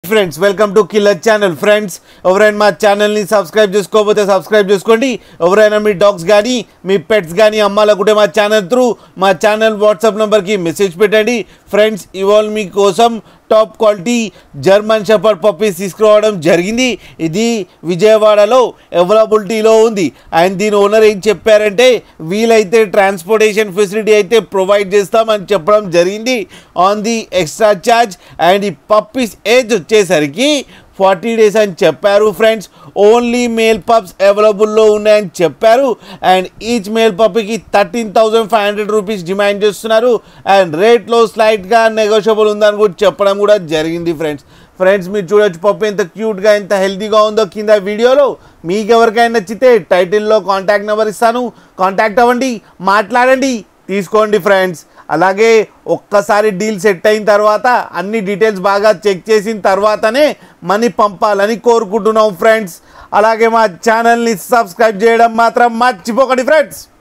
friends welcome to killer channel friends ఎవరైనా మా ఛానల్ని సబ్స్క్రైబ్ చేసుకోకపోతే సబ్స్క్రైబ్ చేసుకోండి ఎవరైనా మీ డాగ్స్ కానీ మీ పెట్స్ కానీ అమ్మాలనుకుంటే మా ఛానల్ త్రూ మా ఛానల్ వాట్సాప్ నెంబర్కి మెసేజ్ పెట్టండి ఫ్రెండ్స్ ఇవాళ మీకోసం top quality German shepherd puppies తీసుకురావడం జరిగింది ఇది విజయవాడలో అవైలబిలిటీలో ఉంది అండ్ దీని ఓనర్ ఏం చెప్పారంటే వీలైతే ట్రాన్స్పోర్టేషన్ ఫెసిలిటీ అయితే ప్రొవైడ్ చేస్తామని చెప్పడం జరిగింది on the extra charge and ఈ పప్పీస్ ఏజ్ వచ్చేసరికి ఫార్టీ డేస్ అని చెప్పారు ఫ్రెండ్స్ ఓన్లీ మేల్ పప్స్ అవైలబుల్లో ఉన్నాయని చెప్పారు అండ్ ఈచ్ మేల్ పప్కి thirteen thousand five hundred rupees demand చేస్తున్నారు అండ్ రేట్లో స్లైట్గా నెగోషియబుల్ ఉందని కూడా చెప్పడం కూడా జరిగింది ఫ్రెండ్స్ ఫ్రెండ్స్ మీరు చూడొచ్చు పప్పు ఎంత క్యూట్గా ఎంత హెల్తీగా ఉందో కింద వీడియోలో మీకు ఎవరికైనా నచ్చితే టైటిల్లో కాంటాక్ట్ నెంబర్ ఇస్తాను కాంటాక్ట్ అవ్వండి మాట్లాడండి తీసుకోండి ఫ్రెండ్స్ అలాగే ఒక్కసారి డీల్ సెట్ అయిన తర్వాత అన్ని డీటెయిల్స్ బాగా చెక్ చేసిన తర్వాతనే మనీ పంపాలని కోరుకుంటున్నాం ఫ్రెండ్స్ అలాగే మా ఛానల్ని సబ్స్క్రైబ్ చేయడం మాత్రం మర్చిపోకండి ఫ్రెండ్స్